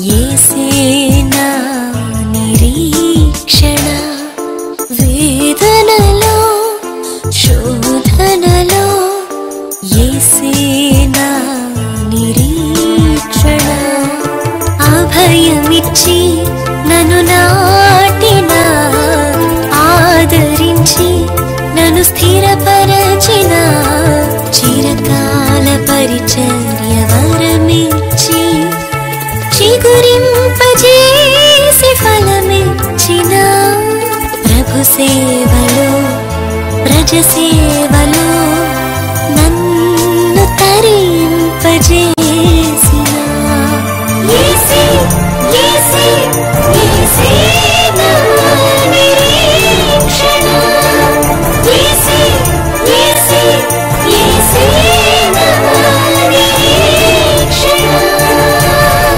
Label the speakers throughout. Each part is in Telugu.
Speaker 1: ఏసేనా నిరీక్షణ వేదనలో శోధనలో ఏసేనా నిరీక్షణ అభయమిచ్చి నన్ను నాటిన ఆదరించి నన్ను స్థిరపరచిన చిరకాల పరిచర్య వరమిచ్చి చిగురింపజేసి ఫలమిచ్చిన ప్రభు సేవలో ప్రజ సేవలో నన్ను తరింపజేసిన యేసే, యేసే, యేసే నా నిరీక్షణ. యేసే, యేసే, యేసే నా నిరీక్షణ.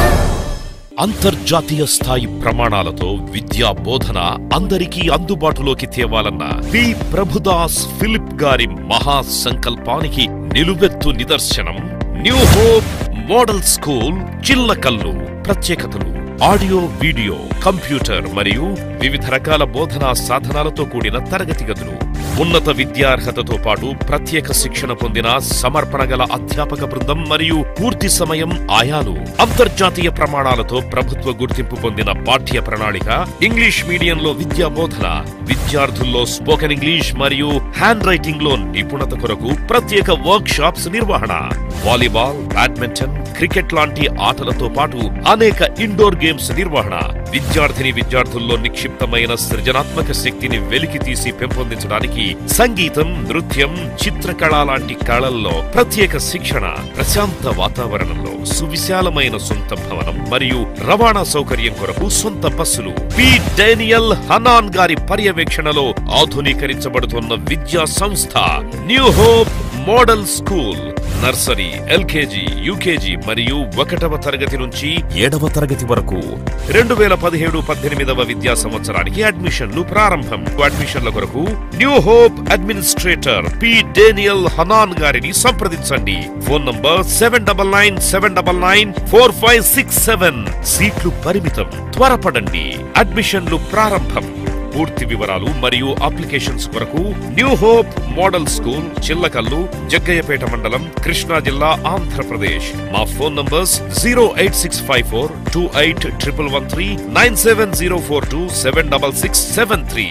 Speaker 2: అంతర్జాతీయ స్థాయి ప్రమాణాలతో విద్యా బోధన అందరికీ అందుబాటులోకి తేవాలన్న పి ప్రభుదాస్ ఫిలిప్ గారి మహా సంకల్పానికి నిలువెత్తు నిదర్శనం new hope model school Chillakallu ప్రత్యేకతలు ఆడియో వీడియో కంప్యూటర్ మరియు వివిధ రకాల బోధనా సాధనాలతో కూడిన తరగతి గదులు ఉన్నత విద్యార్హతతో పాటు ప్రత్యేక శిక్షణ పొందిన సమర్పణ గల అధ్యాపక బృందం మరియు పూర్తి సమయం ఆయాలు అంతర్జాతీయ ప్రమాణాలతో ప్రభుత్వ గుర్తింపు పొందిన పాఠ్య ప్రణాళిక ఇంగ్లీష్ మీడియంలో విద్యా బోధన విద్యార్థుల్లో స్పోకెన్ ఇంగ్లీష్ మరియు హ్యాండ్ రైటింగ్ లో నిపుణత కొరకు ప్రత్యేక వర్క్ షాప్స్ నిర్వహణ వాలీబాల్ బ్యాడ్మింటన్ క్రికెట్ లాంటి ఆటలతో పాటు అనేక ఇండోర్ గేమ్స్ నిర్వహణ విద్యార్థిని విద్యార్థుల్లో నిక్షిప్తమైన సృజనాత్మక శక్తిని వెలికి తీసి పెంపొందించడానికి సంగీతం నృత్యం చిత్రకళ లాంటి కళల్లో ప్రత్యేక శిక్షణ ప్రశాంత వాతావరణంలో సువిశాలమైన సొంత భవనం మరియు రవాణా సౌకర్యం కొరకు సొంత బస్సులు పి డేనియల్ హనాన్ గారి పర్యవేక్షణలో ఆధునీకరించబడుతున్న విద్యా సంస్థ new hope model school nursery LKG UKG మరియు ఒకటవ తరగతి నుంచి ఏడవ తరగతి వరకు రెండు వేల పదిహేడు పద్దెనిమిదవ విద్యా సంవత్సరానికి అడ్మిషన్లు ప్రారంభం అడ్మిషన్ల కొరకు new hope administrator P Daniel Hanan గారిని సంప్రదించండి phone number seven double nine seven double nine four five six seven సీట్లు పరిమితం త్వరపడండి అడ్మిషన్లు ప్రారంభం పూర్తి వివరాలు మరియు అప్లికేషన్స్ కొరకు new hope model school Chillakallu Jaggayyapeta మండలం కృష్ణా జిల్లా ఆంధ్రప్రదేశ్ మా phone numbers zero eight six five four two eight triple one three nine seven zero four two seven double six seven three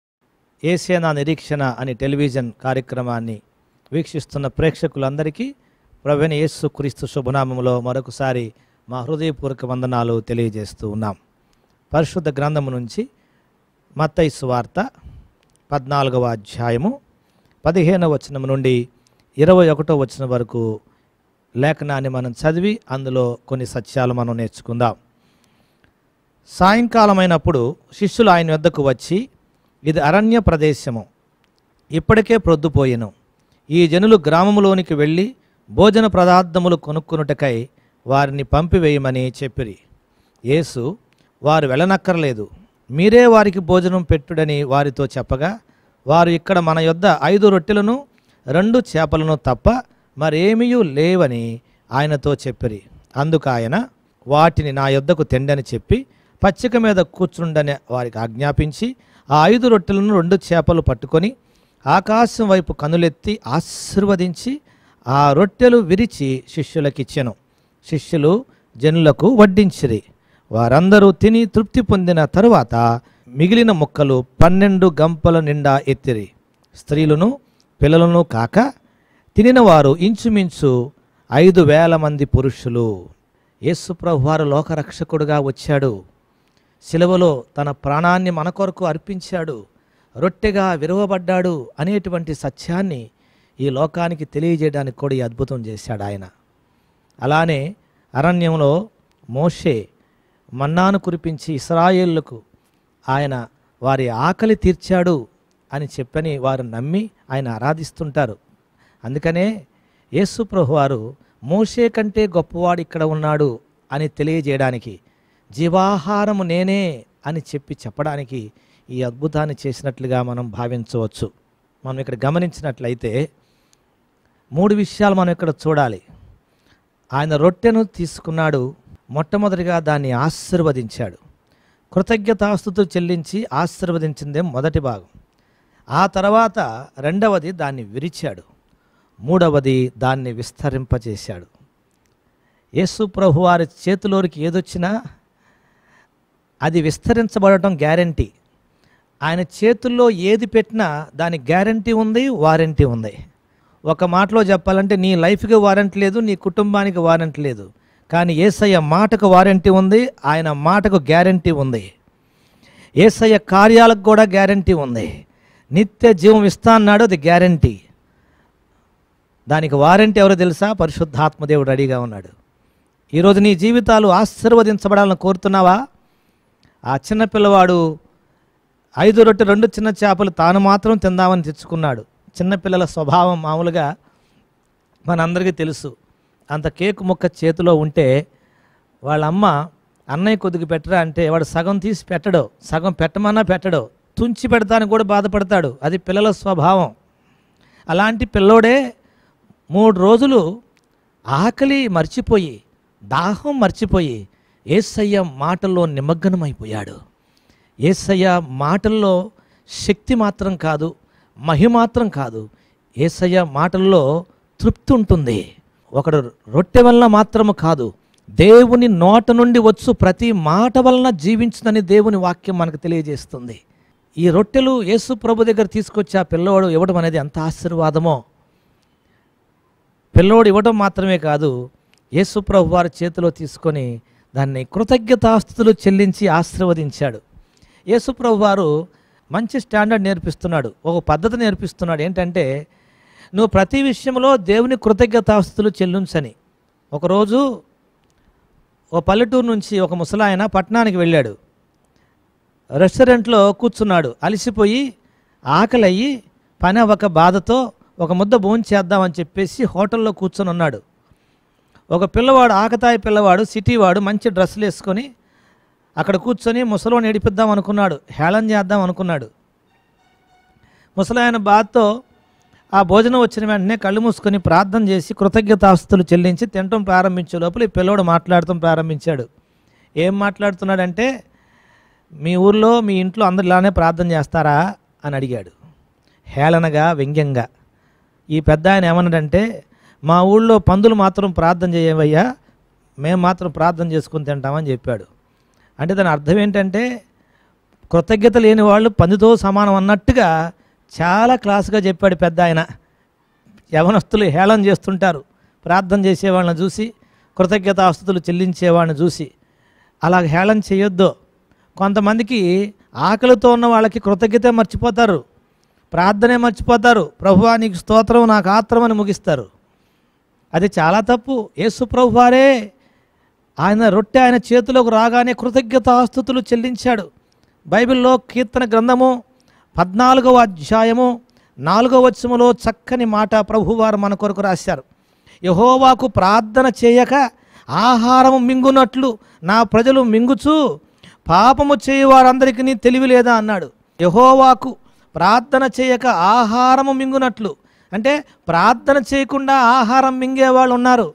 Speaker 3: Asia నిరీక్షణ అనే టెలివిజన్ కార్యక్రమాన్ని వీక్షిస్తున్న ప్రేక్షకులందరికీ ప్రవీణ యేసు క్రీస్తు శుభనామంలో మరొకసారి మా హృదయపూర్వక వందనాలు తెలియజేస్తూ ఉన్నాం పరిశుద్ధ గ్రంథము నుంచి మత్తయి సువార్త పద్నాలుగవ అధ్యాయము పదిహేనవ వచనం నుండి ఇరవై ఒకటో వచనం వరకు లేఖనాన్ని మనం చదివి అందులో కొన్ని సత్యాలు మనం నేర్చుకుందాం సాయంకాలమైనప్పుడు శిష్యులు ఆయన వద్దకు వచ్చి ఇది అరణ్య ప్రదేశము ఇప్పటికే ప్రొద్దుపోయెను ఈ జనులు గ్రామములోనికి వెళ్ళి భోజన పదార్థములు కొనుక్కునుటకై వారిని పంపివేయమని చెప్పిరి యేసు వారు వెళ్ళనక్కర్లేదు మీరే వారికి భోజనం పెట్టుడని వారితో చెప్పగా వారు ఇక్కడ మన యొద్ద ఐదు రొట్టెలను రెండు చేపలను తప్ప మరేమీయూ లేవని ఆయనతో చెప్పిరి అందుకు ఆయన వాటిని నా యొద్దకు తెండని చెప్పి పచ్చిక మీద కూర్చుండని వారికి ఆజ్ఞాపించి ఆ ఐదు రొట్టెలను రెండు చేపలు పట్టుకొని ఆకాశం వైపు కనులెత్తి ఆశీర్వదించి ఆ రొట్టెలు విరిచి శిష్యులకిచ్చెను శిష్యులు జనులకు వడ్డించిరి వారందరూ తిని తృప్తి పొందిన తరువాత మిగిలిన ముక్కలు పన్నెండు గంపల నిండా ఎత్తిరి స్త్రీలను పిల్లలను కాక తినిన వారు ఇంచుమించు ఐదు వేల మంది పురుషులు యేసుప్రభు వారు లోకరక్షకుడుగా వచ్చాడు శిలువలో తన ప్రాణాన్ని మన కొరకు అర్పించాడు రొట్టెగా విరవబడ్డాడు అనేటువంటి సత్యాన్ని ఈ లోకానికి తెలియజేయడానికి కూడా ఈ అద్భుతం చేశాడు ఆయన అలానే అరణ్యంలో మోషే మన్నాను కురిపించి ఇస్రాయేళ్లకు ఆయన వారి ఆకలి తీర్చాడు అని చెప్పని వారు నమ్మి ఆయన ఆరాధిస్తుంటారు అందుకనే యేసు ప్రభు వారు మోషే కంటే గొప్పవాడు ఇక్కడ ఉన్నాడు అని తెలియజేయడానికి జీవాహారము నేనే అని చెప్పి చెప్పడానికి ఈ అద్భుతాన్ని చేసినట్లుగా మనం భావించవచ్చు మనం ఇక్కడ గమనించినట్లయితే మూడు విషయాలు మనం ఇక్కడ చూడాలి ఆయన రొట్టెను తీసుకున్నాడు మొట్టమొదటిగా దాన్ని ఆశీర్వదించాడు కృతజ్ఞతాస్తుతులు చెల్లించి ఆశీర్వదించిందే మొదటి భాగం ఆ తర్వాత రెండవది దాన్ని విరిచాడు మూడవది దాన్ని విస్తరింపచేశాడు యేసు ప్రభు వారి చేతిలోనికి ఏదొచ్చినా అది విస్తరించబడటం గ్యారంటీ ఆయన చేతుల్లో ఏది పెట్టినా దాని గ్యారంటీ ఉంది వారంటీ ఉంది ఒక మాటలో చెప్పాలంటే నీ లైఫ్కి వారంటీ లేదు నీ కుటుంబానికి వారంటీ లేదు కానీ ఏసయ్య మాటకు వారంటీ ఉంది ఆయన మాటకు గ్యారంటీ ఉంది ఏసయ్య కార్యాలకు కూడా గ్యారంటీ ఉంది నిత్య జీవం ఇస్తా అన్నాడు అది గ్యారంటీ దానికి వారంటీ ఎవరో తెలుసా పరిశుద్ధాత్మదేవుడు రెడీగా ఉన్నాడు ఈరోజు నీ జీవితాలు ఆశీర్వదించబడాలని కోరుతున్నావా ఆ చిన్న పిల్లవాడు ఐదు రొట్టె రెండు చిన్న చేపలు తాను మాత్రం తిందామని తెచ్చుకున్నాడు చిన్నపిల్లల స్వభావం మామూలుగా మనందరికీ తెలుసు అంత కేకు ముక్క చేతిలో ఉంటే వాళ్ళ అమ్మ అన్నయ్య కొద్దిగా పెట్టరా అంటే వాడు సగం తీసి పెట్టడు సగం పెట్టమన్నా పెట్టడు తుంచి పెడతానికి కూడా బాధపడతాడు అది పిల్లల స్వభావం అలాంటి పిల్లోడే మూడు రోజులు ఆకలి మర్చిపోయి దాహం మర్చిపోయి ఏసయ్య మాటల్లో నిమగ్నమైపోయాడు ఏసయ్య మాటల్లో శక్తి మాత్రం కాదు మహి మాత్రం కాదు ఏసయ్య మాటల్లో తృప్తి ఉంటుంది ఒకడు రొట్టె వలన మాత్రము కాదు దేవుని నోట నుండి వచ్చు ప్రతి మాట వలన జీవించుదని దేవుని వాక్యం మనకు తెలియజేస్తుంది ఈ రొట్టెలు యేసు ప్రభు దగ్గర తీసుకొచ్చి ఆ పిల్లవాడు ఇవ్వడం అనేది ఎంత ఆశీర్వాదమో పిల్లోడు ఇవ్వడం మాత్రమే కాదు యేసు ప్రభు వారి చేతిలో తీసుకొని దాన్ని కృతజ్ఞతాస్తుతులు చెల్లించి ఆశీర్వదించాడు యేసు ప్రభు వారు మంచి స్టాండర్డ్ నేర్పిస్తున్నాడు ఒక పద్ధతి నేర్పిస్తున్నాడు ఏంటంటే నువ్వు ప్రతి విషయంలో దేవుని కృతజ్ఞతాస్తుతులు చెల్లించని ఒకరోజు ఓ పల్లెటూరు నుంచి ఒక ముసలాయన పట్టణానికి వెళ్ళాడు రెస్టారెంట్లో కూర్చున్నాడు అలసిపోయి ఆకలి అయ్యి పని ఒక బాధతో ఒక ముద్ద భోంచేద్దామని చెప్పేసి హోటల్లో కూర్చొని ఉన్నాడు ఒక పిల్లవాడు ఆకతాయి పిల్లవాడు సిటీ వాడు మంచి డ్రెస్సులు వేసుకొని అక్కడ కూర్చొని ముసలోని ఏడిపిద్దాం అనుకున్నాడు హేళన చేద్దాం అనుకున్నాడు ముసలాయన బాధతో ఆ భోజనం వచ్చిన వెంటనే కళ్ళు మూసుకొని ప్రార్థన చేసి కృతజ్ఞతాస్తులు చెల్లించి తినటం ప్రారంభించే లోపల ఈ పిల్లోడు మాట్లాడటం ప్రారంభించాడు ఏం మాట్లాడుతున్నాడంటే మీ ఊర్లో మీ ఇంట్లో అందరు ఇలానే ప్రార్థన చేస్తారా అని అడిగాడు హేళనగా వ్యంగ్యంగా ఈ పెద్ద ఆయన ఏమన్నాడంటే మా ఊళ్ళో పందులు మాత్రం ప్రార్థన చేయవయ్యా మేము మాత్రం ప్రార్థన చేసుకుని తింటామని చెప్పాడు అంటే దాని అర్థం ఏంటంటే కృతజ్ఞత లేని వాళ్ళు పందితో సమానం అన్నట్టుగా చాలా క్లాసుగా చెప్పాడు పెద్ద ఆయన యవనస్తులు హేళన చేస్తుంటారు ప్రార్థన చేసేవాళ్ళని చూసి కృతజ్ఞతాస్తుతులు చెల్లించేవాళ్ళని చూసి అలా హేళన చేయొద్దు కొంతమందికి ఆకలితో ఉన్న వాళ్ళకి కృతజ్ఞత మర్చిపోతారు ప్రార్థనే మర్చిపోతారు ప్రభువా నీకు స్తోత్రం నాకు ఆత్రం అని ముగిస్తారు అది చాలా తప్పు యేసు ప్రభువారే ఆయన రొట్టె ఆయన చేతిలోకి రాగానే కృతజ్ఞతాస్తుతులు చెల్లించాడు బైబిల్లో కీర్తన గ్రంథము పద్నాలుగవ అధ్యాయము నాలుగవ వచనములో చక్కని మాట ప్రభువారు మన కొరకు రాశారు యహోవాకు ప్రార్థన చేయక ఆహారము మింగునట్లు నా ప్రజలు మింగుచు పాపము చేయవారందరికీ నీ తెలివి లేదా అన్నాడు యహోవాకు ప్రార్థన చేయక ఆహారము మింగునట్లు అంటే ప్రార్థన చేయకుండా ఆహారం మింగే వాళ్ళు ఉన్నారు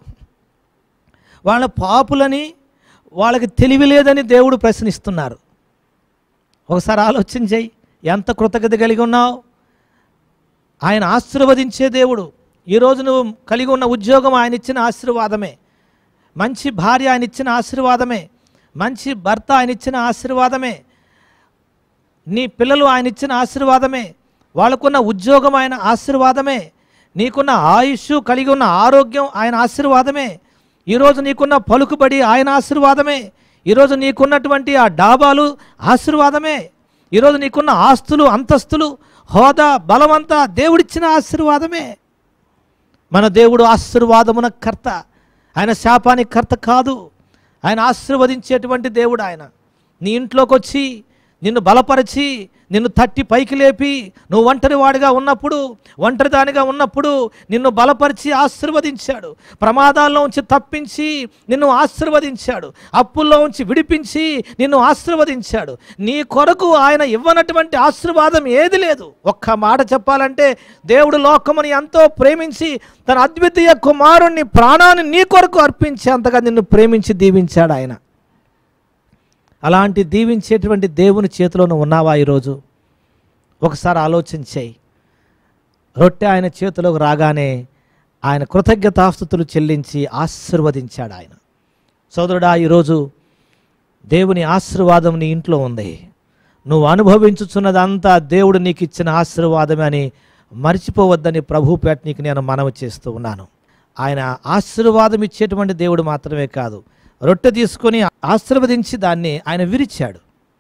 Speaker 3: వాళ్ళ పాపులని వాళ్ళకి తెలివి లేదని దేవుడు ప్రశ్నిస్తున్నారు ఒకసారి ఆలోచన చేయి ఎంత కృతజ్ఞత కలిగి ఉన్నావు ఆయన ఆశీర్వదించే దేవుడు ఈరోజు నువ్వు కలిగి ఉన్న ఉద్యోగం ఆయన ఇచ్చిన ఆశీర్వాదమే మంచి భార్య ఆయన ఇచ్చిన ఆశీర్వాదమే మంచి భర్త ఆయన ఇచ్చిన ఆశీర్వాదమే నీ పిల్లలు ఆయన ఇచ్చిన ఆశీర్వాదమే వాళ్ళకున్న ఉద్యోగం ఆయన ఆశీర్వాదమే నీకున్న ఆయుష్ కలిగి ఉన్న ఆరోగ్యం ఆయన ఆశీర్వాదమే ఈరోజు నీకున్న పలుకుబడి ఆయన ఆశీర్వాదమే ఈరోజు నీకున్నటువంటి ఆ డాబాలు ఆశీర్వాదమే ఈరోజు నీకున్న ఆస్తులు అంతస్తులు హోదా బలమంతా దేవుడిచ్చిన ఆశీర్వాదమే మన దేవుడు ఆశీర్వాదమున కర్త ఆయన శాపానికి కర్త కాదు ఆయన ఆశీర్వదించేటువంటి దేవుడు ఆయన నీ ఇంట్లోకి వచ్చి నిన్ను బలపరిచి నిన్ను తట్టి పైకి లేపి నువ్వు ఒంటరి వాడిగా ఉన్నప్పుడు ఒంటరిదానిగా ఉన్నప్పుడు నిన్ను బలపరిచి ఆశీర్వదించాడు ప్రమాదాల్లో ఉంచి తప్పించి నిన్ను ఆశీర్వదించాడు అప్పుల్లో ఉంచి విడిపించి నిన్ను ఆశీర్వదించాడు నీ కొరకు ఆయన ఇవ్వనటువంటి ఆశీర్వాదం ఏది లేదు ఒక్క మాట చెప్పాలంటే దేవుడు లోకముని ఎంతో ప్రేమించి తన అద్వితీయ కుమారుణ్ణి ప్రాణాన్ని నీ కొరకు అర్పించేంతగా నిన్ను ప్రేమించి దీవించాడు ఆయన అలాంటి దీవించేటువంటి దేవుని చేతిలో నువ్వు ఉన్నావా ఈరోజు ఒకసారి ఆలోచన చేయి రొట్టె ఆయన చేతిలోకి రాగానే ఆయన కృతజ్ఞతాస్థుతులు చెల్లించి ఆశీర్వదించాడు ఆయన సోదరుడా ఈరోజు దేవుని ఆశీర్వాదం నీ ఇంట్లో ఉంది నువ్వు అనుభవించుచున్నదంతా దేవుడు నీకు ఇచ్చిన ఆశీర్వాదమే అని మర్చిపోవద్దని ప్రభుపేట నీకు నేను మనవి చేస్తూ ఉన్నాను ఆయన ఆశీర్వాదం ఇచ్చేటువంటి దేవుడు మాత్రమే కాదు రొట్టె తీసుకొని ఆశీర్వదించి దాన్ని ఆయన విరిచాడు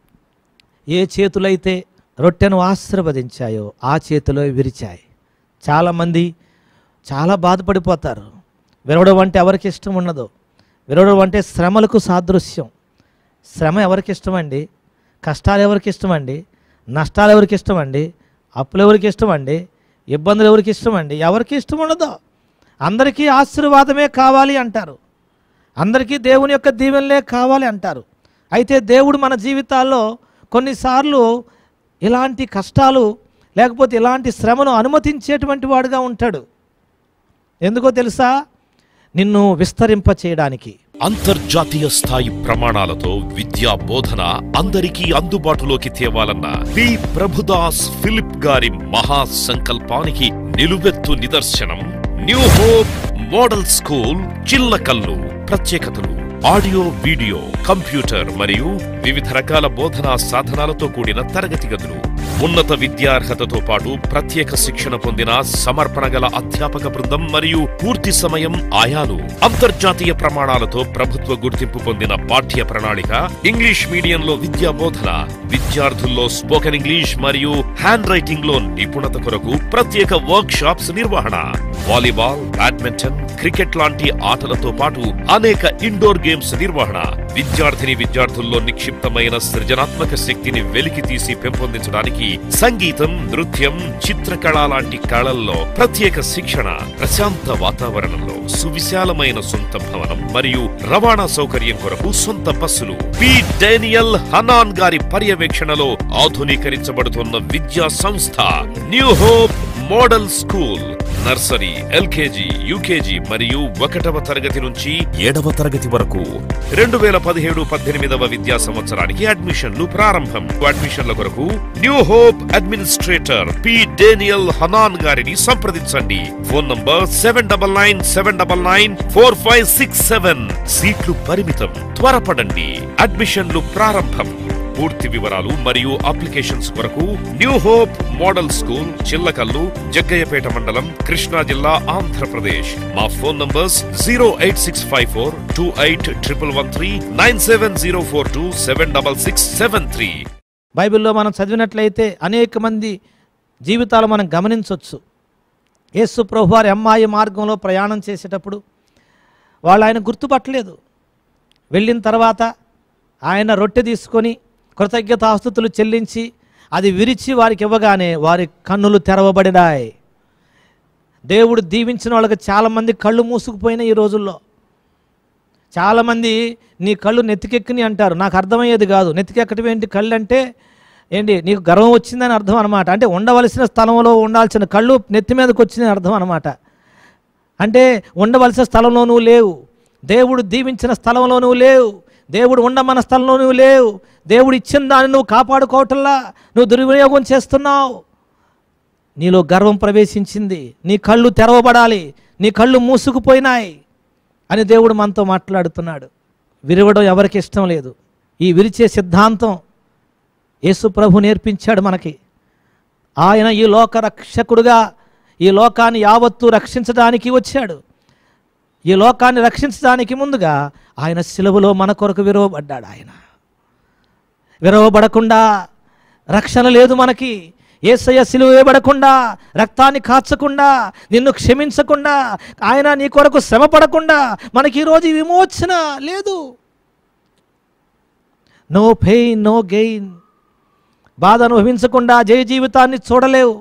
Speaker 3: ఏ చేతులైతే రొట్టెను ఆశీర్వదించాయో ఆ చేతిలో విరిచాయి చాలామంది చాలా బాధపడిపోతారు విరవడం అంటే ఎవరికి ఇష్టం ఉండదు విరవడం అంటే శ్రమలకు సాదృశ్యం శ్రమ ఎవరికి ఇష్టమండి కష్టాలు ఎవరికి ఇష్టమండి నష్టాలు ఎవరికి ఇష్టమండి అప్పులు ఎవరికి ఇష్టమండి ఇబ్బందులు ఎవరికి ఇష్టమండి ఎవరికి ఇష్టం ఉండదు అందరికీ ఆశీర్వాదమే కావాలి అంటారు అందరికీ దేవుని యొక్క దీవెనలే కావాలి అంటారు అయితే దేవుడు మన జీవితాల్లో కొన్నిసార్లు ఇలాంటి కష్టాలు లేకపోతే ఇలాంటి శ్రమను అనుమతించేటువంటి వాడుగా ఉంటాడు ఎందుకో తెలుసా నిన్ను విస్తరింప చేయడానికి
Speaker 2: అంతర్జాతీయ స్థాయి ప్రమాణాలతో విద్యా బోధన అందరికీ అందుబాటులోకి తేవాలన్న పి ప్రభుదాస్ ఫిలిప్ గారి మహా సంకల్పానికి నిలువెత్తు నిదర్శనం new hope model school Chillakallu ప్రత్యేకతలు ఆడియో వీడియో కంప్యూటర్ మరియు వివిధ రకాల బోధనా సాధనాలతో కూడిన తరగతి గదులు ఉన్నత విద్యార్హతతో పాటు ప్రత్యేక శిక్షణ పొందిన సమర్పణ గల అధ్యాపక బృందం మరియు పూర్తి సమయం ఆయాలు అంతర్జాతీయ ప్రమాణాలతో ప్రభుత్వ గుర్తింపు పొందిన పాఠ్య ప్రణాళిక ఇంగ్లీష్ మీడియంలో విద్యా బోధన విద్యార్థుల్లో స్పోకెన్ ఇంగ్లీష్ మరియు హ్యాండ్ రైటింగ్ లో నిపుణత కొరకు ప్రత్యేక వర్క్ షాప్స్ నిర్వహణ వాలీబాల్ బ్యాడ్మింటన్ క్రికెట్ లాంటి ఆటలతో పాటు అనేక ఇండోర్ గేమ్స్ నిర్వహణ విద్యార్థిని విద్యార్థుల్లో నిక్షిప్తమైన సృజనాత్మక శక్తిని వెలికి తీసి పెంపొందించడానికి సంగీతం నృత్యం చిత్రకళ లాంటి కళల్లో ప్రత్యేక శిక్షణ ప్రశాంత వాతావరణంలో సువిశాలమైన సొంత భవనం మరియు రవాణా సౌకర్యం కొరకు సొంత బస్సులు పి డేనియల్ హనాన్ గారి పర్యవేక్షణలో ఆధునీకరించబడుతున్న విద్యా సంస్థ new hope model school nursery LKG UKG మరియు ఒకటవ తరగతి నుంచి ఏడవ తరగతి వరకు రెండు వేల పదిహేడు పద్దెనిమిదవ విద్యా సంవత్సరానికి అడ్మిషన్లు ప్రారంభం అడ్మిషన్ల కొరకు new hope administrator P Daniel Hanan గారిని సంప్రదించండి phone number seven double nine seven double nine four five six seven సీట్లు పరిమితం త్వరపడండి అడ్మిషన్లు ప్రారంభం పూర్తి వివరాలు మరియు అప్లికేషన్స్ కొరకు new hope model school Chillakallu Jaggayyapeta మండలం కృష్ణా జిల్లా ఆంధ్రప్రదేశ్ మా phone numbers zero eight six five four two eight triple one three nine seven zero four two seven double six seven three
Speaker 3: బైబిల్లో మనం చదివినట్లయితే అనేక మంది జీవితాలు మనం గమనించవచ్చు యేసు ప్రభు వారి అమ్మాయి మార్గంలో ప్రయాణం చేసేటప్పుడు వాళ్ళు ఆయన గుర్తుపట్టలేదు వెళ్ళిన తర్వాత ఆయన రొట్టె తీసుకొని కృతజ్ఞతాస్తుతులు చెల్లించి అది విరిచి వారికి ఇవ్వగానే వారి కన్నులు తెరవబడినాయి దేవుడు దీవించిన వాళ్ళకి చాలామంది కళ్ళు మూసుకుపోయినాయి ఈ రోజుల్లో చాలామంది నీ కళ్ళు నెత్తికెక్కిని అంటారు నాకు అర్థమయ్యేది కాదు నెత్తికెక్కటం ఏంటి కళ్ళు అంటే ఏంటి నీకు గర్వం వచ్చిందని అర్థం అనమాట అంటే ఉండవలసిన స్థలంలో ఉండాల్సిన కళ్ళు నెత్తి మీదకి వచ్చిందని అర్థం అనమాట అంటే ఉండవలసిన స్థలంలో నువ్వు లేవు దేవుడు దీవించిన స్థలంలో నువ్వు లేవు దేవుడు ఉండమన్న స్థలంలో నువ్వు లేవు దేవుడు ఇచ్చిన దాన్ని నువ్వు కాపాడుకోవటంలా నువ్వు దుర్వినియోగం చేస్తున్నావు నీలో గర్వం ప్రవేశించింది నీ కళ్ళు తెరవబడాలి నీ కళ్ళు మూసుకుపోయినాయి అని దేవుడు మనతో మాట్లాడుతున్నాడు విరవడం ఎవరికి ఇష్టం లేదు ఈ విరిచే సిద్ధాంతం యేసు ప్రభు నేర్పించాడు మనకి ఆయన ఈ లోక రక్షకుడుగా ఈ లోకాన్ని యావత్తు రక్షించడానికి వచ్చాడు ఈ లోకాన్ని రక్షించడానికి ముందుగా ఆయన సిలువలో మన కొరకు విరవబడ్డాడు ఆయన విరవబడకుండా రక్షణ లేదు మనకి ఏసయ్య సిలువ వేయబడకుండా రక్తాన్ని కాచకుండా నిన్ను క్షమించకుండా ఆయన నీ కొరకు శ్రమ పడకుండా మనకి ఈరోజు ఈ విమోచన లేదు నో పెయిన్ నో గెయిన్ బాధ అనుభవించకుండా జయ జీవితాన్ని చూడలేవు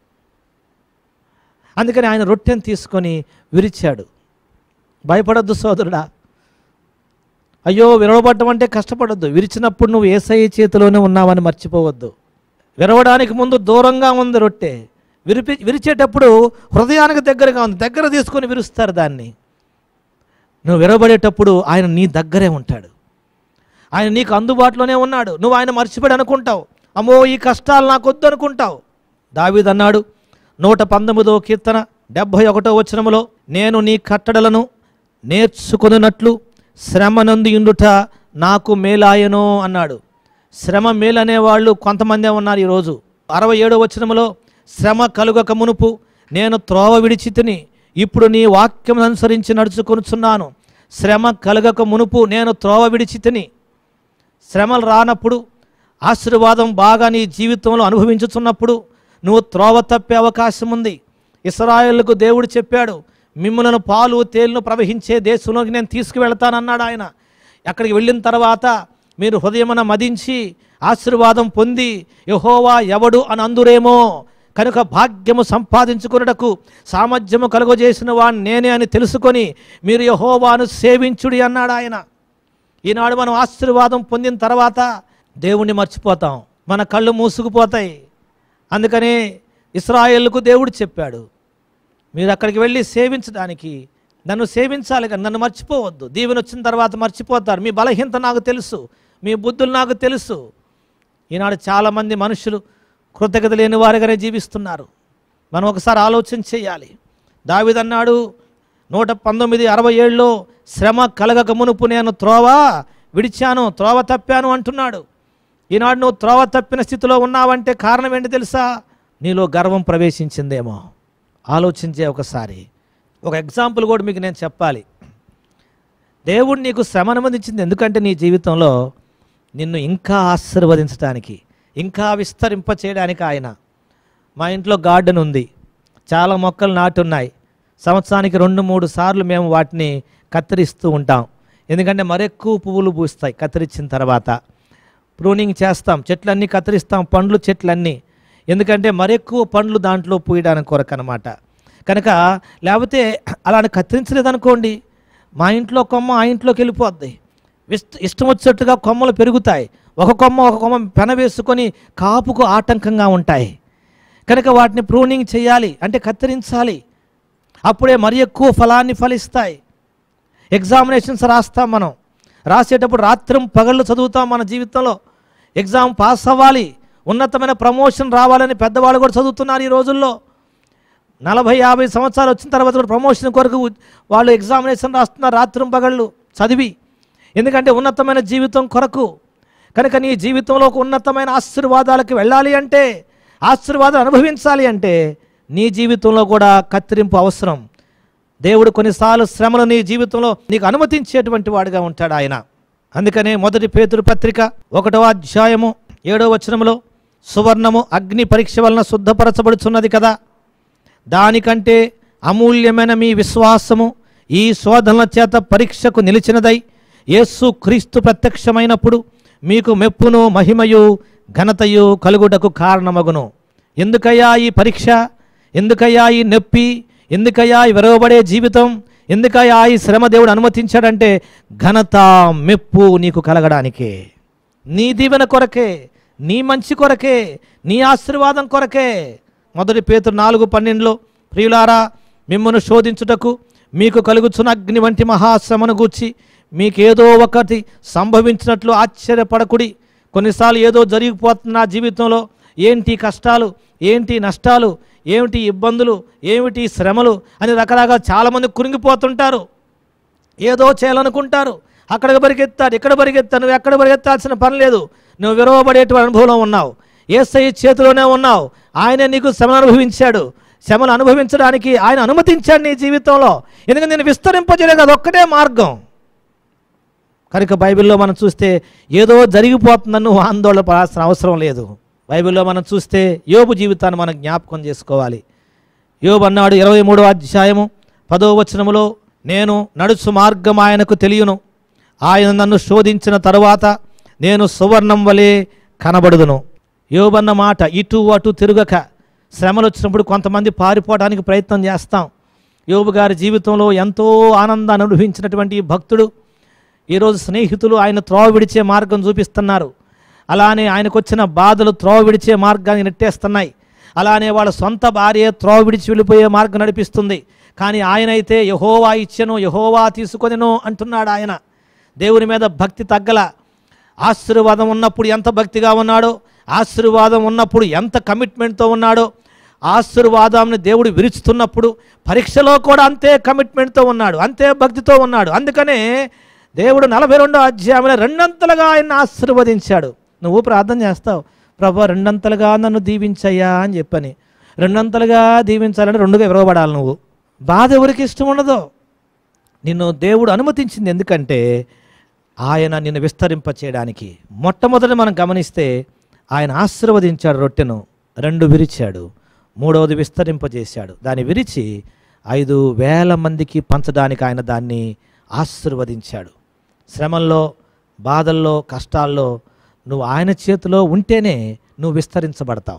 Speaker 3: అందుకని ఆయన రొట్టెను తీసుకొని విరిచాడు భయపడొద్దు సోదరుడా అయ్యో విరవబడ్డం అంటే కష్టపడొద్దు విరిచినప్పుడు నువ్వు ఏసఐ చేతిలోనే ఉన్నావని మర్చిపోవద్దు విరవడానికి ముందు దూరంగా ఉంది రొట్టె విరిపి విరిచేటప్పుడు హృదయానికి దగ్గరగా ఉంది దగ్గర తీసుకొని విరుస్తారు దాన్ని నువ్వు విరవబడేటప్పుడు ఆయన నీ దగ్గరే ఉంటాడు ఆయన నీకు అందుబాటులోనే ఉన్నాడు నువ్వు ఆయన మర్చిపోయి అనుకుంటావు అమ్మో ఈ కష్టాలు నాకు వద్దు అనుకుంటావు దావీద్ అన్నాడు నూట పంతొమ్మిదో కీర్తన డెబ్భై ఒకటో వచనములో నేను నీ కట్టడలను నేర్చుకొనున్నట్లు శ్రమ నందు ఇండుట నాకు మేలాయను అన్నాడు శ్రమ మేలనే వాళ్ళు కొంతమందే ఉన్నారు ఈరోజు అరవై ఏడో వచనములో శ్రమ కలుగక మునుపు నేను త్రోవ విడిచి తిని ఇప్పుడు నీ వాక్యం అనుసరించి నడుచుకొనుచున్నాను శ్రమ కలగక మునుపు నేను త్రోవ విడిచి తిని శ్రమలు రానప్పుడు ఆశీర్వాదం బాగా నీ జీవితంలో అనుభవించుతున్నప్పుడు నువ్వు త్రోవ తప్పే అవకాశం ఉంది ఇస్రాయేళ్లకు దేవుడు చెప్పాడు మిమ్మలను పాలు తేలును ప్రవహించే దేశంలోకి నేను తీసుకువెళ్తానన్నాడు ఆయన అక్కడికి వెళ్ళిన తర్వాత మీరు హృదయమున మదించి ఆశీర్వాదం పొంది యహోవా ఎవడు అని అందురేమో కనుక భాగ్యము సంపాదించుకున్నటకు సామర్థ్యము కలుగజేసిన వాడు నేనే అని తెలుసుకొని మీరు యహోవాను సేవించుడి అన్నాడు ఆయన ఈనాడు మనం ఆశీర్వాదం పొందిన తర్వాత దేవుణ్ణి మర్చిపోతాం మన కళ్ళు మూసుకుపోతాయి అందుకని ఇస్రాయేళ్లకు దేవుడు చెప్పాడు మీరు అక్కడికి వెళ్ళి సేవించడానికి నన్ను సేవించాలి కానీ నన్ను మర్చిపోవద్దు దీవెన వచ్చిన తర్వాత మర్చిపోతారు మీ బలహీనత నాకు తెలుసు మీ బుద్ధులు నాకు తెలుసు ఈనాడు చాలామంది మనుషులు కృతజ్ఞత లేని వారిగానే జీవిస్తున్నారు మనం ఒకసారి ఆలోచన చేయాలి దావిదన్నాడు నూట పంతొమ్మిది అరవై ఏళ్ళలో శ్రమ కలగక మునుపు నేను త్రోవ విడిచాను త్రోవ తప్పాను అంటున్నాడు ఈనాడు నువ్వు త్రోవ తప్పిన స్థితిలో ఉన్నావంటే కారణం ఏంటి తెలుసా నీలో గర్వం ప్రవేశించిందేమో ఆలోచించే ఒకసారి ఒక ఎగ్జాంపుల్ కూడా మీకు నేను చెప్పాలి దేవుడు నీకు శ్రమ అనుమతించింది ఎందుకంటే నీ జీవితంలో నిన్ను ఇంకా ఆశీర్వదించడానికి ఇంకా విస్తరింప చేయడానికి ఆయన మా ఇంట్లో గార్డెన్ ఉంది చాలా మొక్కలు నాటున్నాయి సంవత్సరానికి రెండు మూడు సార్లు మేము వాటిని కత్తిరిస్తూ ఉంటాం ఎందుకంటే మరెక్కువ పువ్వులు పూస్తాయి కత్తిరించిన తర్వాత ప్రూనింగ్ చేస్తాం చెట్లన్నీ కత్తిరిస్తాం పండ్లు చెట్లన్నీ ఎందుకంటే మరెక్కువ పండ్లు దాంట్లో పూయడానికి కొరకు అనమాట కనుక లేకపోతే అలాని కత్తిరించలేదనుకోండి మా ఇంట్లో కొమ్మ ఆ ఇంట్లోకి వెళ్ళిపోద్ది ఇష్ట ఇష్టం వచ్చేట్టుగా కొమ్మలు పెరుగుతాయి ఒక కొమ్మ ఒక కొమ్మ పెన వేసుకొని కాపుకు ఆటంకంగా ఉంటాయి కనుక వాటిని ప్రూనింగ్ చేయాలి అంటే కత్తిరించాలి అప్పుడే మరి ఎక్కువ ఫలాన్ని ఫలిస్తాయి ఎగ్జామినేషన్స్ రాస్తాం మనం రాసేటప్పుడు రాత్రం పగళ్ళు చదువుతాం మన జీవితంలో ఎగ్జామ్ పాస్ అవ్వాలి ఉన్నతమైన ప్రమోషన్ రావాలని పెద్దవాళ్ళు కూడా చదువుతున్నారు ఈ రోజుల్లో నలభై యాభై సంవత్సరాలు వచ్చిన తర్వాత కూడా ప్రమోషన్ కొరకు వాళ్ళు ఎగ్జామినేషన్ రాస్తున్నారు రాత్రం పగళ్ళు చదివి ఎందుకంటే ఉన్నతమైన జీవితం కొరకు కనుక నీ జీవితంలో ఒక ఉన్నతమైన ఆశీర్వాదాలకు వెళ్ళాలి అంటే ఆశీర్వాదం అనుభవించాలి అంటే నీ జీవితంలో కూడా కత్తిరింపు అవసరం దేవుడు కొన్నిసార్లు శ్రమలు నీ జీవితంలో నీకు అనుమతించేటువంటి వాడిగా ఉంటాడు ఆయన అందుకనే మొదటి పేతురు పత్రిక ఒకటవ అధ్యాయము ఏడవ వచనములో సువర్ణము అగ్ని పరీక్ష వలన శుద్ధపరచబడుచున్నది కదా దానికంటే అమూల్యమైన మీ విశ్వాసము ఈ శోధనల చేత పరీక్షకు నిలిచినదై యేసు క్రీస్తు ప్రత్యక్షమైనప్పుడు మీకు మెప్పును మహిమయు ఘనతయు కలుగుటకు కారణమగును ఎందుకయ్యా ఈ పరీక్ష ఎందుకయ్యా ఈ నొప్పి ఎందుకయ్యా ఈ విరవబడే జీవితం ఎందుకయ్యా ఈ శ్రమ దేవుడు అనుమతించాడంటే ఘనత మెప్పు నీకు కలగడానికే నీ దీవెన కొరకే నీ మంచి కొరకే నీ ఆశీర్వాదం కొరకే మొదటి పేతురు నాలుగు పన్నెండులో ప్రియులారా మిమ్మల్ని శోధించుటకు మీకు కలుగుచున్న అగ్ని వంటి మహాశ్రమను గూర్చి మీకేదో ఒకటి సంభవించినట్లు ఆశ్చర్యపడకుడి కొన్నిసార్లు ఏదో జరిగిపోతున్న నా జీవితంలో ఏంటి కష్టాలు ఏంటి నష్టాలు ఏమిటి ఇబ్బందులు ఏమిటి శ్రమలు అని రకరకాల చాలామంది కురింగిపోతుంటారు ఏదో చేయాలనుకుంటారు అక్కడికి పరిగెత్తాడు ఇక్కడ పరిగెత్తాడు నువ్వు ఎక్కడ పరిగెత్తాల్సిన పని లేదు నువ్వు విరవబడేటువంటి అనుభవంలో ఉన్నావు ఏసై చేతిలోనే ఉన్నావు ఆయన నీకు శ్రమను అనుభవించాడు శ్రమను అనుభవించడానికి ఆయన అనుమతించాడు నీ జీవితంలో ఎందుకంటే నేను విస్తరింపజేయలేదు అది ఒక్కటే మార్గం కనుక బైబిల్లో మనం చూస్తే ఏదో జరిగిపోతుందని నువ్వు ఆందోళన పడాల్సిన అవసరం లేదు బైబిల్లో మనం చూస్తే యోబు జీవితాన్ని మనం జ్ఞాపకం చేసుకోవాలి యోబు అన్నాడు ఇరవై మూడో అధ్యాయము పదో వచనములో నేను నడుచు మార్గం ఆయనకు తెలియను ఆయన నన్ను శోధించిన తరువాత నేను సువర్ణం వలె కనబడుదును యోబన్న మాట ఇటు అటు తిరగక శ్రమలు వచ్చినప్పుడు కొంతమంది పారిపోవడానికి ప్రయత్నం చేస్తాం యోబు గారి జీవితంలో ఎంతో ఆనందాన్ని అనుభవించినటువంటి ఈ భక్తుడు ఈరోజు స్నేహితులు ఆయన త్రోవ విడిచే మార్గం చూపిస్తున్నారు అలానే ఆయనకు వచ్చిన బాధలు త్రోవ విడిచే మార్గాన్ని నెట్టేస్తున్నాయి అలానే వాళ్ళ సొంత భార్య త్రోవ విడిచి వెళ్ళిపోయే మార్గం నడిపిస్తుంది కానీ ఆయన అయితే యహోవా ఇచ్చెను యహోవా తీసుకొనిను అంటున్నాడు ఆయన దేవుని మీద భక్తి తగ్గల ఆశీర్వాదం ఉన్నప్పుడు ఎంత భక్తిగా ఉన్నాడో ఆశీర్వాదం ఉన్నప్పుడు ఎంత కమిట్మెంట్తో ఉన్నాడో ఆశీర్వాదాన్ని దేవుడు విరుచుతున్నప్పుడు పరీక్షలో కూడా అంతే కమిట్మెంట్తో ఉన్నాడు అంతే భక్తితో ఉన్నాడు అందుకనే దేవుడు నలభై రెండో అధ్యాయంలో రెండంతలుగా ఆయన ఆశీర్వదించాడు నువ్వు ప్రార్థన చేస్తావు ప్రభు రెండంతలుగా నన్ను దీవించయ్యా అని చెప్పని రెండంతలుగా దీవించాలని రెండుగా విరవబడాలి నువ్వు బాధ ఎవరికి ఇష్టం ఉండదో నిన్ను దేవుడు అనుమతించింది ఎందుకంటే ఆయన నిన్ను విస్తరింప చేయడానికి మొట్టమొదటి మనం గమనిస్తే ఆయన ఆశీర్వదించాడు రొట్టెను రెండు విరిచాడు మూడవది విస్తరింపజేశాడు దాన్ని విరిచి ఐదు వేల మందికి పంచడానికి ఆయన దాన్ని ఆశీర్వదించాడు శ్రమల్లో బాధల్లో కష్టాల్లో నువ్వు ఆయన చేతిలో ఉంటేనే నువ్వు విస్తరించబడతావు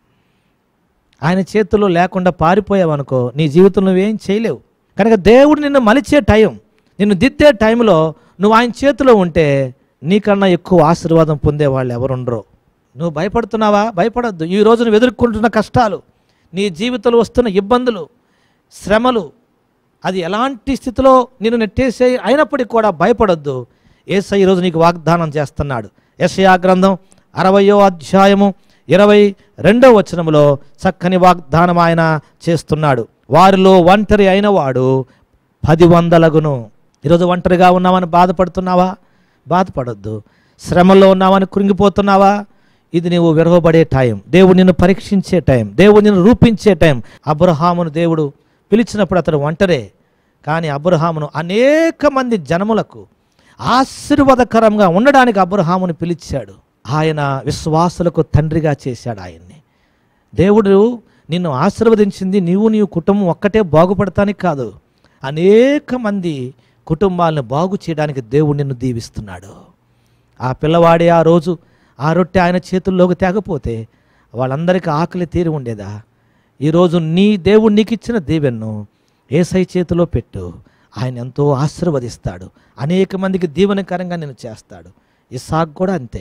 Speaker 3: ఆయన చేతుల్లో లేకుండా పారిపోయావనుకో నీ జీవితం నువ్వేం చేయలేవు కనుక దేవుడు నిన్ను మలిచే టైం నిన్ను దిద్దే టైంలో నువ్వు ఆయన చేతిలో ఉంటే నీకన్నా ఎక్కువ ఆశీర్వాదం పొందే వాళ్ళు ఎవరుండరో నువ్వు భయపడుతున్నావా భయపడద్దు ఈ రోజు నువ్వు ఎదుర్కొంటున్న కష్టాలు నీ జీవితంలో వస్తున్న ఇబ్బందులు శ్రమలు అది ఎలాంటి స్థితిలో నిన్ను నెట్టేసే అయినప్పటికీ కూడా భయపడొద్దు ఏసై ఈరోజు నీకు వాగ్దానం చేస్తున్నాడు యెషయా గ్రంథం అరవయో అధ్యాయము ఇరవై రెండో వచనములో చక్కని వాగ్దానం ఆయన చేస్తున్నాడు వారిలో ఒంటరి అయిన వాడు పది వందలగును ఈరోజు ఒంటరిగా ఉన్నామని బాధపడుతున్నావా బాధపడొద్దు శ్రమలో ఉన్నామని కృంగిపోతున్నావా ఇది నీవు విరవబడే టైం దేవుడు నిన్ను పరీక్షించే టైం దేవుడు నిన్ను రూపించే టైం అబ్రహామును దేవుడు పిలిచినప్పుడు అతడు ఒంటరే కానీ అబ్రహామును అనేక మంది జనములకు ఆశీర్వాదకరంగా ఉండడానికి అబ్రహామును పిలిచాడు ఆయన విశ్వాసులకు తండ్రిగా చేశాడు ఆయన్ని దేవుడు నిన్ను ఆశీర్వదించింది నీవు నీ కుటుంబం ఒక్కటే బాగుపడటానికి కాదు అనేక మంది కుటుంబాలను బాగు చేయడానికి దేవుడు నిన్ను దీవిస్తున్నాడు ఆ పిల్లవాడే ఆ రోజు ఆ రొట్టె ఆయన చేతుల్లోకి తేగపోతే వాళ్ళందరికీ ఆకలి తీరి ఉండేదా ఈరోజు నీ దేవుడు నీకు ఇచ్చిన దీవెన్ను ఏసై చేతిలో పెట్టు ఆయన ఎంతో ఆశీర్వదిస్తాడు అనేక మందికి దీవెనకరంగా నేను చేస్తాడు ఇసాక్ కూడా అంతే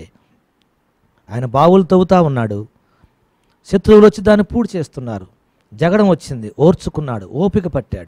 Speaker 3: ఆయన బావులు తవ్వుతా ఉన్నాడు శత్రువులు వచ్చి దాన్ని పూడి చేస్తున్నారు జగడం వచ్చింది ఓర్చుకున్నాడు ఓపిక పట్టాడు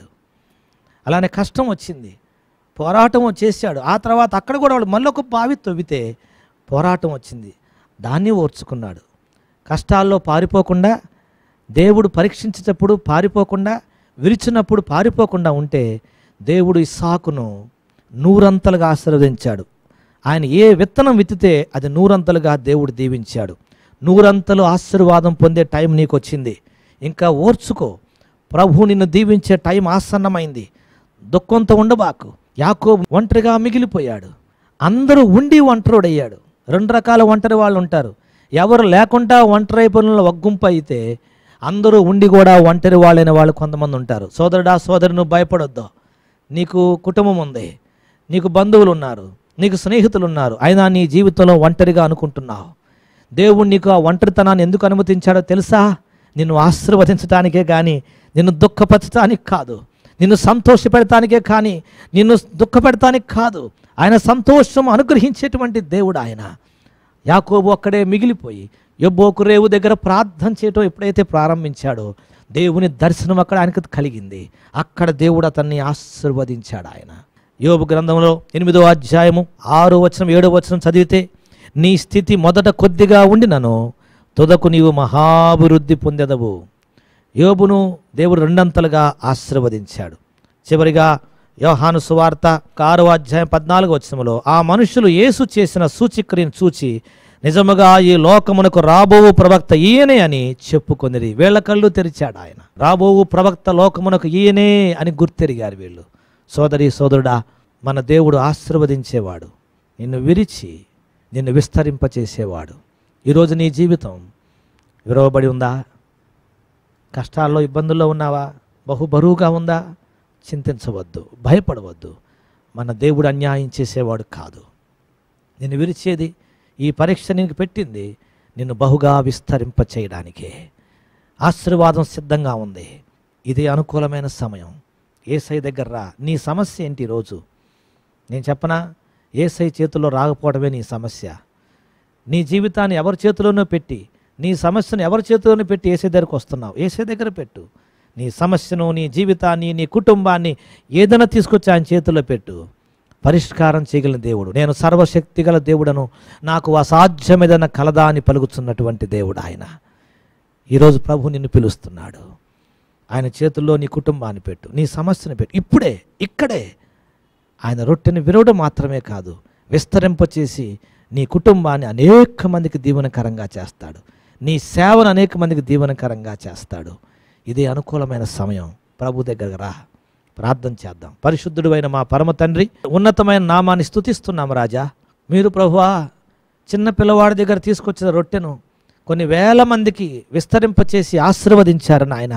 Speaker 3: అలానే కష్టం వచ్చింది పోరాటం చేశాడు ఆ తర్వాత అక్కడ కూడా వాళ్ళు మళ్ళీ ఒక బావి తవ్వితే పోరాటం వచ్చింది దాన్ని ఓర్చుకున్నాడు కష్టాల్లో పారిపోకుండా దేవుడు పరీక్షించేటప్పుడు పారిపోకుండా విరిచినప్పుడు పారిపోకుండా ఉంటే దేవుడు ఇస్సాకును నూరంతలుగా ఆశీర్వదించాడు ఆయన ఏ విత్తనం విత్తితే అది నూరంతలుగా దేవుడు దీవించాడు నూరంతలు ఆశీర్వాదం పొందే టైం నీకు వచ్చింది ఇంకా ఓర్చుకో ప్రభు నిన్ను దీవించే టైం ఆసన్నమైంది దుఃఖంతో ఉండబాకు యాకోబు ఒంటరిగా మిగిలిపోయాడు అందరూ ఉండి ఒంటరుడయ్యాడు రెండు రకాల ఒంటరి వాళ్ళు ఉంటారు ఎవరు లేకుండా ఒంటరి పనుల ఒగ్గుంపు అయితే అందరూ ఉండి కూడా ఒంటరి వాళ్ళైన వాళ్ళు కొంతమంది ఉంటారు సోదరుడా సోదరు నువ్వు భయపడొద్దు నీకు కుటుంబం ఉంది నీకు బంధువులు ఉన్నారు నీకు స్నేహితులు ఉన్నారు అయినా నీ జీవితంలో ఒంటరిగా అనుకుంటున్నావు దేవుడు నీకు ఆ ఒంటరితనాన్ని ఎందుకు అనుమతించాడో తెలుసా నిన్ను ఆశీర్వదించడానికే కానీ నిన్ను దుఃఖపరచడానికి కాదు నిన్ను సంతోషపెడతానికే కానీ నిన్ను దుఃఖపెడతానికి కాదు ఆయన సంతోషం అనుగ్రహించేటువంటి దేవుడు ఆయన యాకోబు అక్కడే మిగిలిపోయి యొబ్బోకు రేవు దగ్గర ప్రార్థన చేయటం ఎప్పుడైతే ప్రారంభించాడో దేవుని దర్శనం అక్కడ ఆయనకు కలిగింది అక్కడ దేవుడు అతన్ని ఆశీర్వదించాడు ఆయన యోబు గ్రంథంలో ఎనిమిదో అధ్యాయము ఆరో వచనం ఏడో వచనం చదివితే నీ స్థితి మొదట కొద్దిగా ఉండినను తుదకు నీవు మహాభివృద్ధి పొందెదవు యోబును దేవుడు రెండంతలుగా ఆశీర్వదించాడు చివరిగా యోహాను సువార్త ఆరో అధ్యాయం పద్నాలుగు వచనములో ఆ మనుషులు యేసు చేసిన సూచిక్రియను చూచి నిజముగా ఈ లోకమునకు రాబోవు ప్రవక్త ఈయనే అని చెప్పుకొనిరి వీళ్ళ కళ్ళు తెరిచాడు ఆయన రాబోవు ప్రవక్త లోకమునకు ఈయనే అని గుర్తెరిగారు వీళ్ళు సోదరి సోదరుడా మన దేవుడు ఆశీర్వదించేవాడు నిన్ను విరిచి నిన్ను విస్తరింపచేసేవాడు ఈరోజు నీ జీవితం విరవబడి ఉందా కష్టాల్లో ఇబ్బందుల్లో ఉన్నావా బహు బరువుగా ఉందా చింతించవద్దు భయపడవద్దు మన దేవుడు అన్యాయం చేసేవాడు కాదు నేను విరిచేది ఈ పరీక్ష నీకు పెట్టింది నిన్ను బహుగా విస్తరింప చేయడానికే ఆశీర్వాదం సిద్ధంగా ఉంది ఇది అనుకూలమైన సమయం ఏసై దగ్గర రా నీ సమస్య ఏంటి ఈరోజు నేను చెప్పనా ఏసై చేతుల్లో రాకపోవడమే నీ సమస్య నీ జీవితాన్ని ఎవరి చేతిలోనో పెట్టి నీ సమస్యను ఎవరి చేతిలోనో పెట్టి ఏసే దగ్గరకు వస్తున్నావు ఏసే దగ్గర పెట్టు నీ సమస్యను నీ జీవితాన్ని నీ కుటుంబాన్ని ఏదైనా తీసుకొచ్చి ఆయన చేతిలో పెట్టు పరిష్కారం చేయగలిగిన దేవుడు నేను సర్వశక్తి గల దేవుడను నాకు అసాధ్యమేదన్న కలదా అని పలుకుతున్నటువంటి దేవుడు ఆయన ఈరోజు ప్రభు నిన్ను పిలుస్తున్నాడు ఆయన చేతుల్లో నీ కుటుంబాన్ని పెట్టు నీ సమస్యను పెట్టు ఇప్పుడే ఇక్కడే ఆయన రొట్టెని విరవడం మాత్రమే కాదు విస్తరింపచేసి నీ కుటుంబాన్ని అనేక మందికి దీవెనకరంగా చేస్తాడు నీ సేవను అనేక మందికి దీవెనకరంగా చేస్తాడు ఇదే అనుకూలమైన సమయం ప్రభు దగ్గరకు రా ప్రార్థన చేద్దాం పరిశుద్ధుడు అయిన మా పరమ తండ్రి ఉన్నతమైన నామాన్ని స్తుతిస్తున్నాం రాజా మీరు ప్రభువా చిన్న పిల్లవాడి దగ్గర తీసుకొచ్చిన రొట్టెను కొన్ని వేల మందికి విస్తరింపచేసి ఆశీర్వదించారు నాయన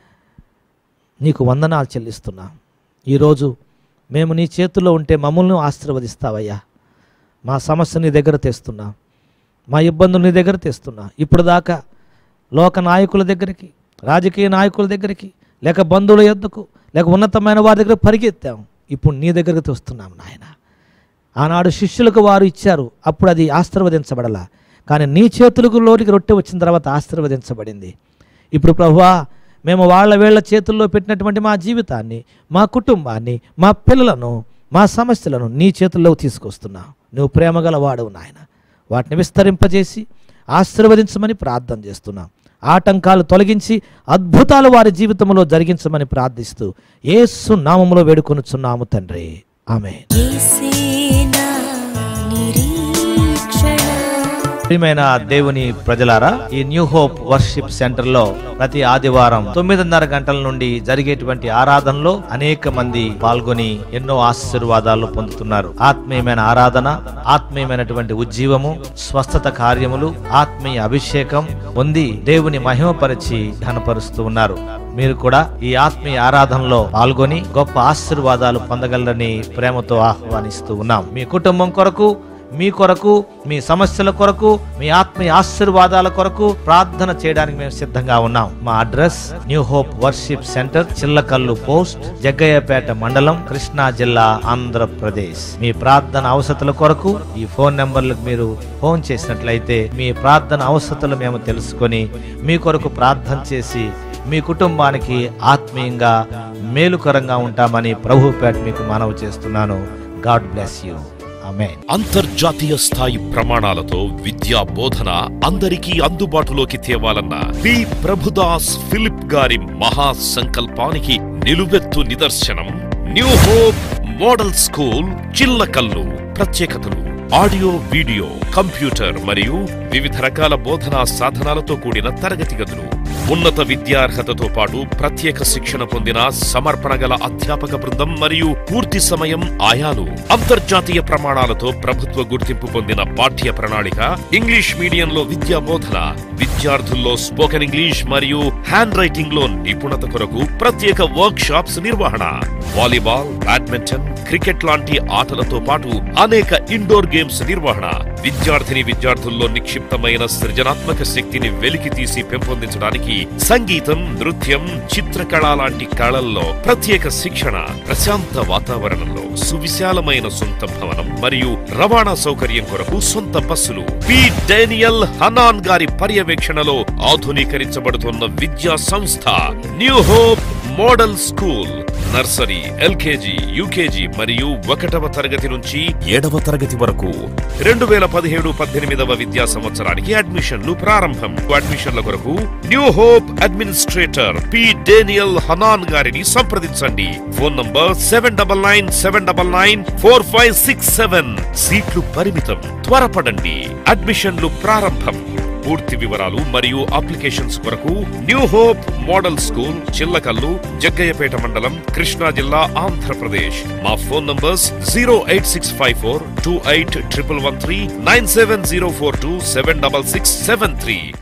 Speaker 3: నీకు వందనాలు చెల్లిస్తున్నాం ఈరోజు మేము నీ చేతుల్లో ఉంటే మమ్మల్ని ఆశీర్వదిస్తావయ్యా మా సమస్య నీ దగ్గర తెస్తున్నా మా ఇబ్బందులు నీ దగ్గర తెస్తున్నా ఇప్పుడు దాకా లోక నాయకుల దగ్గరికి రాజకీయ నాయకుల దగ్గరికి లేక బంధువుల యొద్దకు లేక ఉన్నతమైన వారి దగ్గర పరిగెత్తాం ఇప్పుడు నీ దగ్గరకు తెస్తున్నాం నాయన ఆనాడు శిష్యులకు వారు ఇచ్చారు అప్పుడు అది ఆశీర్వదించబడలా కానీ నీ చేతులకు లోనికి రొట్టె వచ్చిన తర్వాత ఆశీర్వదించబడింది ఇప్పుడు ప్రభువా మేము వాళ్ళ వీళ్ళ చేతుల్లో పెట్టినటువంటి మా జీవితాన్ని మా కుటుంబాన్ని మా పిల్లలను మా సమస్యలను నీ చేతుల్లోకి తీసుకొస్తున్నావు నువ్వు ప్రేమగల వాడవు నాయన వాటిని విస్తరింపజేసి ఆశీర్వదించమని ప్రార్థన చేస్తున్నాం ఆటంకాలు తొలగించి అద్భుతాలు వారి జీవితంలో జరిగించమని ప్రార్థిస్తూ యేసు నామములో వేడుకొనుచున్నాము తండ్రి ఆమె
Speaker 1: యేసేనా నిరీక్షణ
Speaker 3: ప్రియమైన దేవుని ప్రజలారా ఈ న్యూ హోప్ వర్షిప్ సెంటర్ లో ప్రతి ఆదివారం తొమ్మిదిన్నర గంటల నుండి జరిగేటువంటి ఆరాధనలో అనేక మంది పాల్గొని ఎన్నో ఆశీర్వాదాలు పొందుతున్నారు ఆత్మీయమైన ఆరాధన ఆత్మీయమైనటువంటి ఉజ్జీవము స్వస్థత కార్యములు ఆత్మీయ అభిషేకం పొంది దేవుని మహిమపరిచి ఘనపరుస్తూ ఉన్నారు మీరు కూడా ఈ ఆత్మీయ ఆరాధనలో పాల్గొని గొప్ప ఆశీర్వాదాలు పొందగలరని ప్రేమతో ఆహ్వానిస్తూ ఉన్నాం మీ కుటుంబం కొరకు మీ కొరకు మీ సమస్యల కొరకు మీ ఆత్మీయ ఆశీర్వాదాల కొరకు ప్రార్థన చేయడానికి మేము సిద్ధంగా ఉన్నాం మా address new hope worship centre Chillakallu post Jaggayyapeta మండలం కృష్ణా జిల్లా ఆంధ్రప్రదేశ్ మీ ప్రార్థన అవసరతల కొరకు ఈ ఫోన్ నెంబర్లకు మీరు ఫోన్ చేసినట్లయితే మీ ప్రార్థన అవసరతలు మేము తెలుసుకొని మీ కొరకు ప్రార్థన చేసి మీ కుటుంబానికి ఆత్మీయంగా మేలుకరంగా ఉంటామని ప్రభుపేట మీకు మనవి చేస్తున్నాను గాడ్ బ్లెస్ యూ ఆమేన్
Speaker 2: అంతర్జాతీయ స్థాయి ప్రమాణాలతో విద్యా బోధన అందరికీ అందుబాటులోకి తేవాలన్న పి ప్రభుదాస్ ఫిలిప్ గారి మహా సంకల్పానికి నిలువెత్తు నిదర్శనం new hope model school Chillakallu ప్రత్యేకతలు ఆడియో వీడియో కంప్యూటర్ మరియు వివిధ రకాల బోధనా సాధనాలతో కూడిన తరగతి గదులు ఉన్నత విద్యార్హతతో పాటు ప్రత్యేక శిక్షణ పొందిన సమర్పణ గల అధ్యాపక బృందం మరియు పూర్తి సమయం ఆయాలు అంతర్జాతీయ ప్రమాణాలతో ప్రభుత్వ గుర్తింపు పొందిన పాఠ్య ప్రణాళిక ఇంగ్లీష్ మీడియంలో విద్యా బోధన విద్యార్థుల్లో స్పోకెన్ ఇంగ్లీష్ మరియు హ్యాండ్ రైటింగ్ లో నిపుణత కొరకు ప్రత్యేక వర్క్ షాప్స్ నిర్వహణ వాలీబాల్ బ్యాడ్మింటన్ క్రికెట్ లాంటి ఆటలతో పాటు అనేక ఇండోర్ గేమ్స్ నిర్వహణ విద్యార్థిని విద్యార్థుల్లో నిక్షిప్తమైన సృజనాత్మక శక్తిని వెలికి తీసి పెంపొందించడానికి సంగీతం నృత్యం చిత్రకళ లాంటి కళల్లో ప్రత్యేక శిక్షణ ప్రశాంత వాతావరణంలో సువిశాలమైన సొంత భవనం మరియు రవాణా సౌకర్యం కొరకు సొంత బస్సులు పి డేనియల్ హనాన్ గారి పర్యవేక్షణలో ఆధునీకరించబడుతున్న విద్యా సంస్థ new hope model school nursery LKG UKG మరియు ఒకటవ తరగతి నుంచి ఏడవ తరగతి వరకు రెండు వేల పదిహేడు పద్దెనిమిదవ విద్యా సంవత్సరానికి అడ్మిషన్లు ప్రారంభం అడ్మిషన్ల కొరకు new hope administrator P Daniel Hanan గారిని సంప్రదించండి phone number seven double nine seven double nine four five six seven సీట్లు పరిమితం త్వరపడండి అడ్మిషన్లు ప్రారంభం పూర్తి వివరాలు మరియు అప్లికేషన్స్ కొరకు new hope model school Chillakallu Jaggayyapeta మండలం కృష్ణా జిల్లా ఆంధ్రప్రదేశ్ మా phone numbers zero eight six five four two eight triple one three nine seven zero four two seven double six seven three